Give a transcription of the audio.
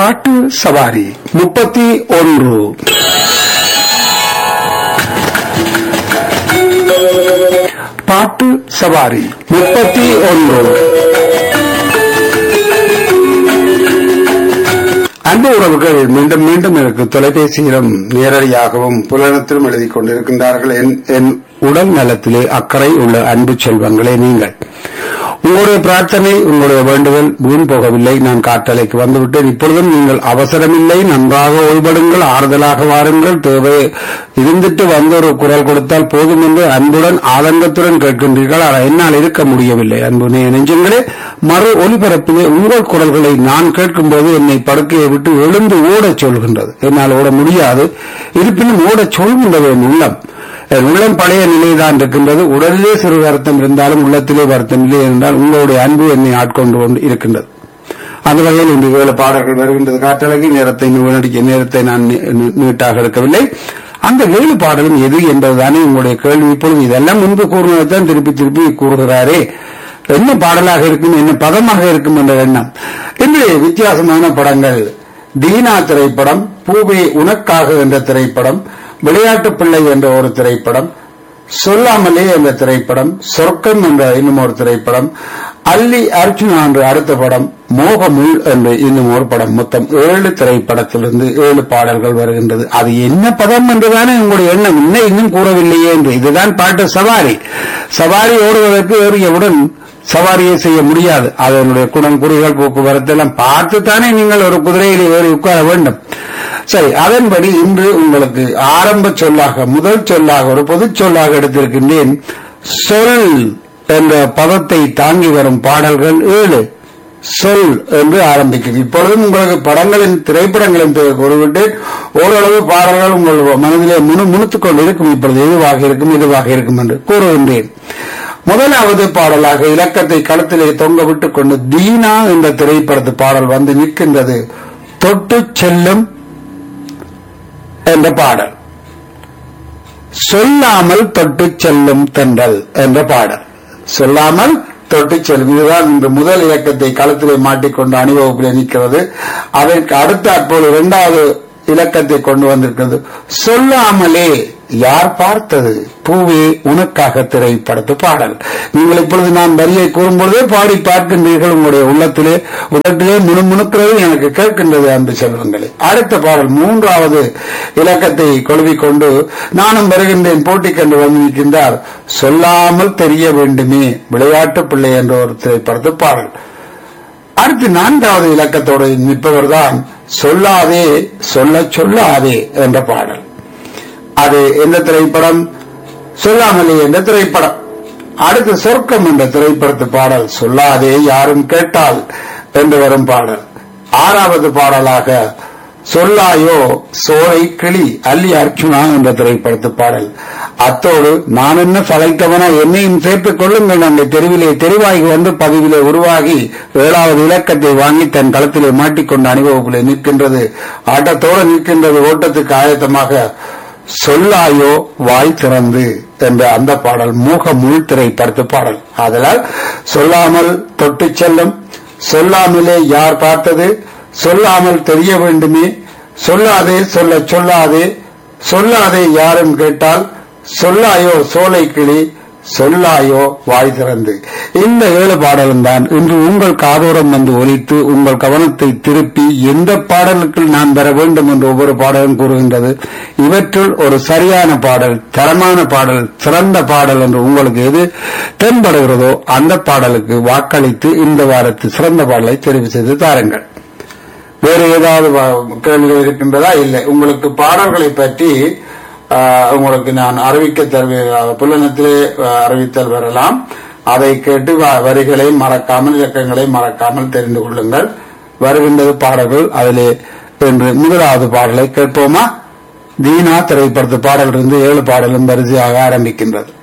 பாட்டு சவாரி முப்பத்தி ஒன்று பாட்டு சவாரி முப்பத்தி ஒன்று அன்பு உறவுகள் மீண்டும் மீண்டும் எனக்கு தொலைபேசியிலும் நேரடியாகவும் புலனத்திலும் எழுதிக் கொண்டிருக்கின்றார்கள் என்- என் உடல் நலத்திலே அக்கறை உள்ள அன்பு செல்வங்களே நீங்கள் உங்களுடைய பிரார்த்தனை உங்களுடைய வேண்டுதல் வீண் போகவில்லை நான் காட்டலைக்கு வந்துவிட்டேன் இப்பொழுதும் நீங்கள் அவசரமில்லை நன்றாக ஓய்வடுங்கள் ஆறுதலாக வாருங்கள் தேவை இருந்துட்டு வந்து ஒரு குரல் கொடுத்தால் போதும் என்று அன்புடன் ஆதங்கத்துடன் கேட்கின்றீர்கள் ஆனால் என்னால் இருக்க முடியவில்லை அன்பு நெ- நெஞ்சங்களே மறு ஒலிபரப்பிலே உங்கள் குரல்களை நான் கேட்கும்போது என்னை படுக்கையை விட்டு எழுந்து ஓடச் சொல்கின்றது என்னால் ஓட முடியாது இருப்பினும் ஓடச் சொல்கின்றது என் உள்ளம் என் உள்ளம் பழைய நிலைதான் இருக்கின்றது உடலிலே சிறு வருத்தம் இருந்தாலும் உள்ளத்திலே வருத்தம் இல்லை என்றால் உங்களுடைய அன்பு என்னை ஆட்கொண்டு கொண்டு இருக்கின்றது அந்த வகையில் இன்று ஏழு பாடல்கள் வருகின்றது காற்றழகி நேரத்தை வீணடிக்க நேரத்தை நான் நீ- நீ- நீட்டாக எடுக்கவில்லை அந்த ஏழு பாடலும் எது என்பதுதானே உங்களுடைய கேள்வி இப்பொழுது இதெல்லாம் முன்பு கூறினதைத்தான் திருப்பி திருப்பி கூறுகிறாரே என்ன பாடலாக இருக்கும் என்ன பதமாக இருக்கும் என்ற எண்ணம் இன்று வித்தியாசமான படங்கள் தீனா திரைப்படம் பூவே உனக்காக என்ற திரைப்படம் விளையாட்டு பிள்ளை என்ற ஒரு திரைப்படம் சொல்லாமலே என்ற திரைப்படம் சொர்க்கம் என்ற இன்னும் ஒரு திரைப்படம் அல்லி அர்ஜுனா என்ற அடுத்த படம் மோகமுள் என்ற இன்னும் ஒரு படம் மொத்தம் ஏழு திரைப்படத்திலிருந்து ஏழு பாடல்கள் வருகின்றது அது என்ன பதம் என்றுதானே உங்களுடைய எண்ணம் இன்னும் இன்னும் கூறவில்லையே என்று இதுதான் பாட்டு சவாரி சவாரி ஓடுவதற்கு ஏறியவுடன் சவாரியை செய்ய முடியாது அதனுடைய குணம் குறிகள் போக்குவரத்து எல்லாம் பார்த்துத்தானே நீங்கள் ஒரு குதிரையில் ஏறி உட்கார வேண்டும் சரி அதன்படி இன்று உங்களுக்கு ஆரம்ப சொல்லாக முதல் சொல்லாக ஒரு பொதுச் சொல்லாக எடுத்திருக்கின்றேன் சொல் என்ற பதத்தை தாங்கி வரும் பாடல்கள் ஏழு சொல் என்று ஆரம்பிக்கிறது இப்பொழுதும் உங்களுக்கு படங்களின் திரைப்படங்களின் பெயர் கூறிவிட்டு ஓரளவு பாடல்கள் உங்கள் மனதிலே முணு முணுத்துக் கொண்டு இருக்கும் இப்பொழுது எதுவாக இருக்கும் எதுவாக இருக்கும் என்று கூறுகின்றேன் முதலாவது பாடலாக இலக்கத்தை களத்திலே தொங்க விட்டுக் கொண்டு தீனா என்ற திரைப்படத்து பாடல் வந்து நிற்கின்றது தொட்டு செல்லும் என்ற பாடல் சொல்லாமல் தொட்டு செல்லும் தென்றல் என்ற பாடல் சொல்லாமல் தொட்டு செல்லும் இதுதான் இந்த முதல் இலக்கத்தை களத்திலே மாட்டிக்கொண்டு அணிவகுப்பிலே நிற்கிறது அதற்கு அடுத்த அப்போது இரண்டாவது இலக்கத்தை கொண்டு வந்திருக்கிறது சொல்லாமலே யார் பார்த்தது பூவே உனக்காக திரைப்படத்து பாடல் நீங்கள் இப்பொழுது நான் வரியை கூறும்பொழுதே பாடி பார்க்கின்றீர்கள் உங்களுடைய உள்ளத்திலே உள்ளத்திலே முணுமுணுக்கிறது எனக்கு கேட்கின்றது அன்பு செல்வங்களே அடுத்த பாடல் மூன்றாவது இலக்கத்தை கொள்விக்கொண்டு நானும் வருகின்றேன் போட்டி கண்டு வந்து நிற்கின்றார் சொல்லாமல் தெரிய வேண்டுமே விளையாட்டு பிள்ளை என்ற ஒரு திரைப்படத்து பாடல் அடுத்து நான்காவது இலக்கத்தோடு நிற்பவர்தான் சொல்லாதே சொல்ல சொல்லாதே என்ற பாடல் அது எந்த திரைப்படம் சொல்லாமலே என்ற திரைப்படம் அடுத்து சொர்க்கம் என்ற திரைப்படத்து பாடல் சொல்லாதே யாரும் கேட்டால் என்று வரும் பாடல் ஆறாவது பாடலாக சொல்லாயோ சோலை கிளி அல்லி அர்ச்சுனா என்ற திரைப்படத்து பாடல் அத்தோடு நான் என்ன சளைத்தவனா என்னையும் சேர்த்துக் கொள்ளுங்கள் அந்த தெருவிலே தெரிவாகி வந்து பதிவிலே உருவாகி ஏழாவது இலக்கத்தை வாங்கி தன் களத்திலே மாட்டிக்கொண்டு அணிவகுப்பிலே நிற்கின்றது ஆட்டத்தோடு நிற்கின்றது ஓட்டத்துக்கு ஆயத்தமாக சொல்லாயோ வாய் திறந்து என்ற அந்த பாடல் மூக முள் திரைப்படத்து பாடல் ஆதலால் சொல்லாமல் தொட்டுச் செல்லும் சொல்லாமலே யார் பார்த்தது சொல்லாமல் தெரிய வேண்டுமே சொல்லாதே சொல்ல சொல்லாதே சொல்லாதே யாரும் கேட்டால் சொல்லாயோ சோலை கிளி சொல்லாயோ வாய் திறந்து இந்த ஏழு பாடலும் தான் இன்று உங்கள் காதோரம் வந்து ஒலித்து உங்கள் கவனத்தை திருப்பி எந்த பாடலுக்கு நான் பெற வேண்டும் என்று ஒவ்வொரு பாடலும் கூறுகின்றது இவற்றுள் ஒரு சரியான பாடல் தரமான பாடல் சிறந்த பாடல் என்று உங்களுக்கு எது தென்படுகிறதோ அந்த பாடலுக்கு வாக்களித்து இந்த வாரத்து சிறந்த பாடலை தெரிவு செய்து தாருங்கள் வேறு ஏதாவது வ- கேள்விகள் இருக்கின்றதா இல்லை உங்களுக்கு பாடல்களை பற்றி ஆஹ், உங்களுக்கு நான் அறிவிக்க தருவேன் புலனத்திலே ஆஹ், அறிவித்தல் வரலாம் அதை கேட்டு வ- வரிகளை மறக்காமல் இலக்கங்களை மறக்காமல் தெரிந்து கொள்ளுங்கள் வருகின்றது பாடல்கள் அதிலே என்று முதலாவது பாடலை கேட்போமா தீனா திரைப்படத்து பாடல் இருந்து ஏழு பாடலும் வரிசையாக ஆரம்பிக்கின்றது